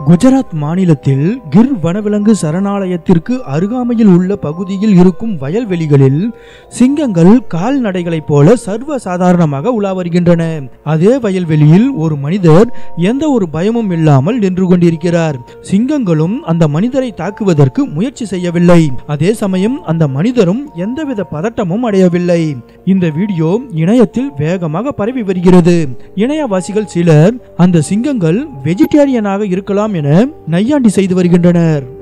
குஜராத் மாநிலத்தில் கிர் வனவிலங்கு சரணாலயத்திற்கு அருகாமையில் உள்ள பகுதியில் இருக்கும் வயல்வெளிகளில் சிங்கங்கள் கால்நடைகளைப் போல சர்வ சாதாரணமாக உலா வருகின்றன அதே வயல்வெளியில் ஒரு மனிதர் எந்த ஒரு பயமும் இல்லாமல் நின்று கொண்டிருக்கிறார் சிங்கங்களும் அந்த மனிதரை தாக்குவதற்கு முயற்சி செய்யவில்லை அதே சமயம் அந்த மனிதரும் எந்தவித பதட்டமும் அடையவில்லை இந்த வீடியோ இணையத்தில் வேகமாக பரவி வருகிறது இணையவாசிகள் சிலர் அந்த சிங்கங்கள் வெஜிடேரியனாக இருக்கலாம் என நையாண்டி செய்து வருகின்றனர்